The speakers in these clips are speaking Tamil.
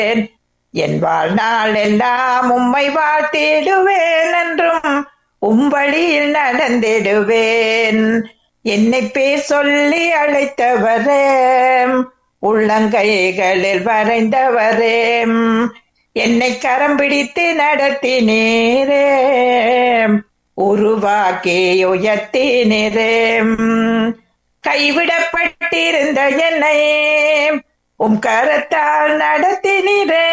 என் வாழ்நாள் எல்லாம் உம்மை வாழ்த்திடுவேன் என்றும் உம்படியில் நடந்திடுவேன் என்னை பேர் சொல்லி அழைத்தவரே உள்ளங்கைகளில் வரைந்தவரே என்னை கரம் பிடித்து நடத்தினீரே உருவாக்கி உயர்த்தினீரே கைவிடப்பட்டிருந்த என்னை உம் கரத்தால் நடத்தினீரே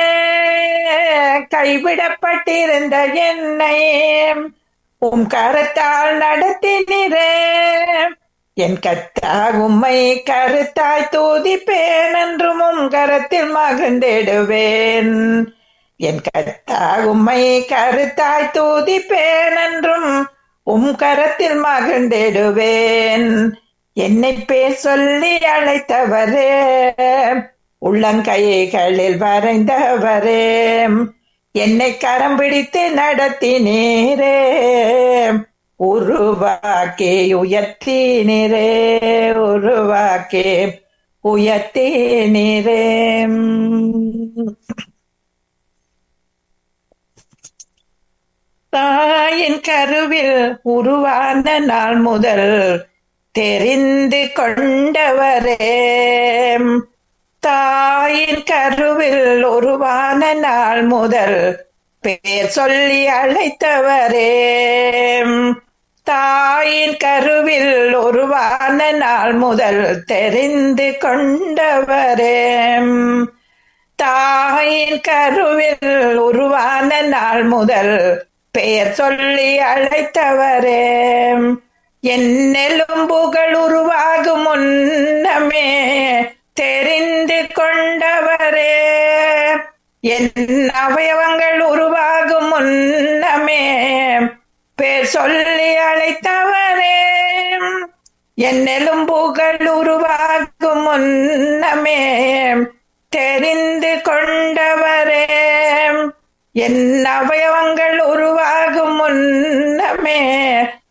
கைவிடப்பட்டிருந்த என்னை உம் கரத்தால் நடத்தினீரே என் கத்தா உம்மை கருத்தாய் தூதிப்பேன் என்றும் உம் கரத்தில் மகிழ்ந்திடுவேன் என் கத்தா உம்மை கருத்தாய் தூதிப்பேன் என்றும் உம் கரத்தில் மகிழ்ந்திடுவேன் என்னை பேர் சொல்லி அழைத்தவரே உள்ளங்கைகளில் வரைந்தவரே என்னை கரம் பிடித்து நடத்தினீரே உருவாக்கி உயர்த்தினீரே உருவாக்கி உயர்த்தினீரே தாயின் கருவில் உருவான நாள் முதல் தெரிந்து கொண்டவரே தாயின் கருவில் உருவான நாள் முதல் பேர் சொல்லி அழைத்தவரே தாயின் கருவில் உருவான நாள் முதல் தெரிந்து கொண்டவரே தாயின் கருவில் உருவான நாள் முதல் பெயர் சொல்லி அழைத்தவரே என் எலும்புகள் உருவாகும் முன்னமே தெரிந்து கொண்டவரே என் அவயவங்கள் உருவாகும் முன்னமே பேர் சொல்லி அழைத்தவரே என் எலும்புகள் உருவாகும் முன்னமே தெரிந்து கொண்டவரே என் அவயவங்கள் உருவாகும் முன்னமே